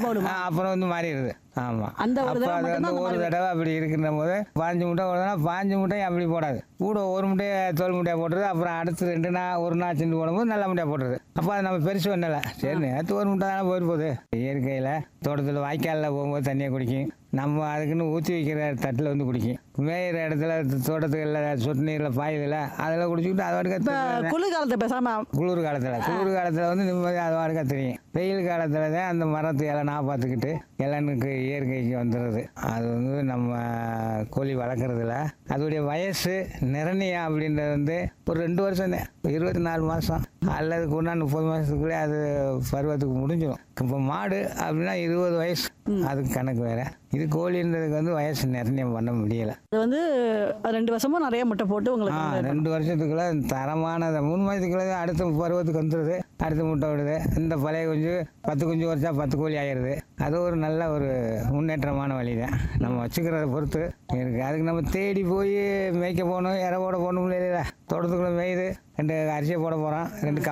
போடுமா ஆ, அப்புறம் வந்து மாறிடுது ஆமா அந்த ஒரு அப்போ தடவை அது மட்டும்தான் வந்து அந்த ஒரு மாதிரி தடவை அப்படி இருக்கின்ற போது பாஞ்சு முட்டை போடுறதுனா பாஞ்சு முட்டையும் அப்படி போடாது கூட ஒரு முட்டையை தோல் முட்டையை போட்டுருது அப்புறம் அடுத்து ரெண்டு நாள் ஒரு நாள் சிந்து போடும்போது நல்ல முட்டையை போட்டுருது அப்போ அது நம்ம பெருசு பண்ணல சரி நேற்று ஒரு முட்டை தானே போயிட்டு போகுது இயற்கையில் தோட்டத்தில் வாய்க்காலில் போகும்போது தண்ணியை குடிக்கும் நம்ம அதுக்குன்னு ஊற்றி வைக்கிற தட்டில் வந்து குடிக்கும் மேயிற இடத்துல தோட்டத்துகளில் சொட்டு நீரில் பாயுதில்ல அதில் குடிச்சிக்கிட்டு அது இப்போ வாட்டுக்கு குளிர்காலத்தை பேசாம குளிர் காலத்தில் குளிர் காலத்தில் வந்து நிம்மதியாக அது வாடகை தெரியும் வெயில் காலத்தில் தான் அந்த மரத்து இலை பார்த்துக்கிட்டு இளனுக்கு இயற்கைக்கு வந்துடுது அது வந்து நம்ம கோழி வளர்க்குறதுல அதோடைய வயசு நிரணியா அப்படின்றது வந்து ஒரு ரெண்டு வருஷம் தான் இருபத்தி நாலு மாதம் அல்லது கூட முப்பது மாதத்துக்குள்ளே அது பருவத்துக்கு முடிஞ்சிடும் இப்போ மாடு அப்படின்னா இருபது வயசு அதுக்கு கணக்கு வேறு இது கோழின்றதுக்கு வந்து வயசு நிர்ணயம் பண்ண முடியலை அது வந்து ரெண்டு வருஷமும் நிறைய முட்டை போட்டு ஆ உங்களுக்கு வந்து ரெண்டு வருஷத்துக்குள்ள தரமான மூணு மாதத்துக்குள்ள தான் அடுத்த பருவத்துக்கு வந்துடுது அடுத்த முட்டை விடுது இந்த பழைய குஞ்சு பத்து குஞ்சு வச்சா பத்து கோழி ஆயிடுது அது ஒரு நல்ல ஒரு முன்னேற்றமான வழி தான் நம்ம வச்சுக்கிறத பொறுத்து இருக்குது அதுக்கு நம்ம தேடி போய் மேய்க்க போகணும் இற போட போகணும் இல்லையா தோட்டத்துக்குள்ளே மேயுது ரெண்டு அரிசியை போட போகிறோம் ரெண்டு